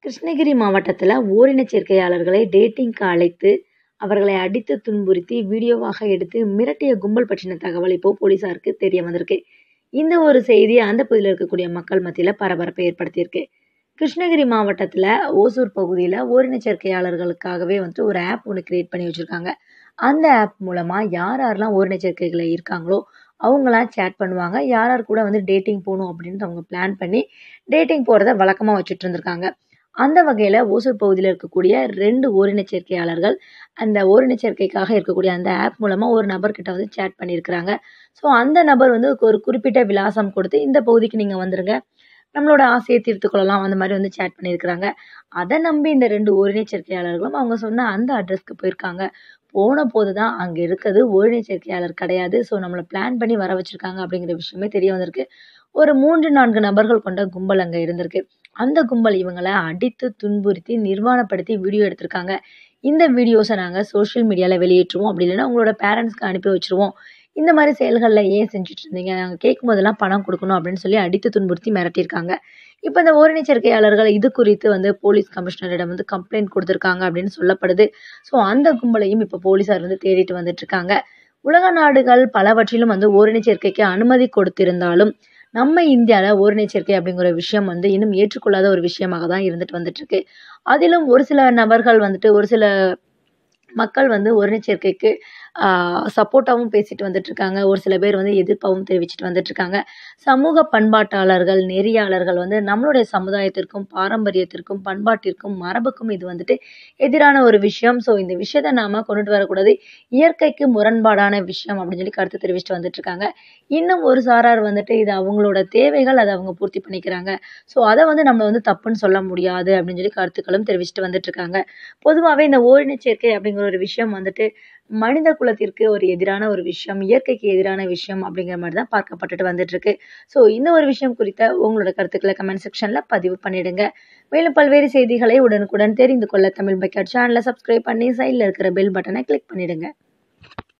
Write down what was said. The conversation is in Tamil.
கிருஷ்ணகிரி மாவட்டத்தில் ஓரினச் சேர்க்கையாளர்களை டேட்டிங்க்கு அழைத்து அவர்களை அடித்து துன்புறுத்தி வீடியோவாக எடுத்து மிரட்டிய கும்பல் பற்றின தகவல் இப்போ போலீஸாருக்கு தெரிய வந்திருக்கு இந்த ஒரு செய்தி அந்த பகுதியில் இருக்கக்கூடிய மக்கள் மத்தியில் பரபரப்பை ஏற்படுத்தியிருக்கு கிருஷ்ணகிரி மாவட்டத்தில் ஓசூர் பகுதியில் ஓரினச் சேர்க்கையாளர்களுக்காகவே வந்துட்டு ஒரு ஆப் ஒன்று கிரியேட் பண்ணி வச்சுருக்காங்க அந்த ஆப் மூலமாக யார் யாரெல்லாம் ஓரினச் சேர்க்கைகளில் இருக்காங்களோ அவங்களாம் சேட் பண்ணுவாங்க யார் யார் கூட வந்து டேட்டிங் போகணும் அப்படின்ட்டு அவங்க பிளான் பண்ணி டேட்டிங் போகிறத வழக்கமாக வச்சுட்டு இருந்திருக்காங்க அந்த வகையில் ஓசூர் பகுதியில் இருக்கக்கூடிய ரெண்டு ஓரினச் சேர்க்கையாளர்கள் அந்த ஓரினச் சேர்க்கைக்காக இருக்கக்கூடிய அந்த ஆப் மூலமாக ஒரு நபர்கிட்ட வந்து சேட் பண்ணியிருக்கிறாங்க ஸோ அந்த நபர் வந்து ஒரு குறிப்பிட்ட விலாசம் கொடுத்து இந்த பகுதிக்கு நீங்கள் வந்துருங்க நம்மளோட ஆசையை தீர்த்து கொள்ளலாம் அந்த மாதிரி வந்து சேட் பண்ணியிருக்கிறாங்க அதை நம்பி இந்த ரெண்டு ஓரினச் சேர்க்கையாளர்களும் அவங்க சொன்ன அந்த அட்ரஸ்க்கு போயிருக்காங்க போன போது தான் அங்கே இருக்கிறது ஓரினச் சேர்க்கையாளர் கிடையாது ஸோ நம்மளை பிளான் பண்ணி வர வச்சுருக்காங்க அப்படிங்கிற விஷயமே தெரிய வந்திருக்கு ஒரு மூன்று நான்கு நபர்கள் கொண்ட கும்பல் அங்கே இருந்திருக்கு அந்த கும்பல் இவங்களை அடித்து துன்புறுத்தி நிர்வாணப்படுத்தி வீடியோ எடுத்திருக்காங்க இந்த வீடியோஸை நாங்கள் சோஷியல் மீடியாவில் வெளியேற்றுவோம் அப்படி இல்லைன்னா உங்களோட பேரண்ட்ஸ்க்கு அனுப்பி வச்சுருவோம் இந்த மாதிரி செயல்களில் ஏன் செஞ்சுட்டு இருந்தீங்க நாங்கள் கேட்கும் போதெல்லாம் பணம் கொடுக்கணும் அப்படின்னு சொல்லி அடித்து துன்புறுத்தி மிரட்டியிருக்காங்க இப்போ இந்த ஓரினச் சேர்க்கையாளர்கள் இது குறித்து வந்து போலீஸ் கமிஷனரிடம் வந்து கம்ப்ளைண்ட் கொடுத்துருக்காங்க அப்படின்னு சொல்லப்படுது ஸோ அந்த கும்பலையும் இப்போ போலீஸார் வந்து தேடிட்டு வந்துட்டு இருக்காங்க உலக நாடுகள் பலவற்றிலும் வந்து ஓரினச் சேர்க்கைக்கு அனுமதி கொடுத்திருந்தாலும் நம்ம இந்தியாவில் ஓரினச் சேர்க்கை அப்படிங்கிற விஷயம் வந்து இன்னும் ஏற்றுக்கொள்ளாத ஒரு விஷயமாக தான் இருந்துட்டு வந்துட்டு இருக்கு அதிலும் ஒரு சில நபர்கள் வந்துட்டு ஒரு சில மக்கள் வந்து ஓரினச் சேர்க்கைக்கு சப்போர்ட்டாகவும் பேசிட்டு வந்துட்டு இருக்காங்க ஒரு சில பேர் வந்து எதிர்ப்பாகவும் தெரிவிச்சுட்டு வந்துட்டு இருக்காங்க சமூக பண்பாட்டாளர்கள் நெறியாளர்கள் வந்து நம்மளுடைய சமுதாயத்திற்கும் பாரம்பரியத்திற்கும் பண்பாட்டிற்கும் மரபுக்கும் இது வந்துட்டு எதிரான ஒரு விஷயம் ஸோ இந்த விஷயத்தை நாம கொண்டுட்டு வரக்கூடாது இயற்கைக்கு முரண்பாடான விஷயம் அப்படின்னு சொல்லி கருத்து தெரிவிச்சுட்டு வந்துட்டு இருக்காங்க இன்னும் ஒரு சாரார் வந்துட்டு இது அவங்களோட தேவைகள் அதை அவங்க பூர்த்தி பண்ணிக்கிறாங்க ஸோ அதை வந்து நம்ம வந்து தப்புன்னு சொல்ல முடியாது அப்படின்னு சொல்லி கருத்துக்களும் தெரிவிச்சுட்டு வந்துட்டு இருக்காங்க பொதுவாகவே இந்த ஓரினச் சேர்க்கை அப்படிங்கிற ஒரு விஷயம் வந்துட்டு மனித குலத்திற்கு ஒரு எதிரான ஒரு விஷயம் இயற்கைக்கு எதிரான விஷயம் அப்படிங்கிற மாதிரி தான் பார்க்கப்பட்டுட்டு வந்துட்டு இருக்கு ஸோ இந்த ஒரு விஷயம் குறித்த உங்களோட கருத்துக்களை கமெண்ட் செக்ஷனில் பதிவு பண்ணிடுங்க மேலும் பல்வேறு செய்திகளை உடனுக்குடன் தெரிந்து கொள்ள தமிழ் பக்கெட் சேனலை சப்ஸ்கிரைப் பண்ணி சைடில் இருக்கிற பெல் பட்டனை கிளிக் பண்ணிடுங்க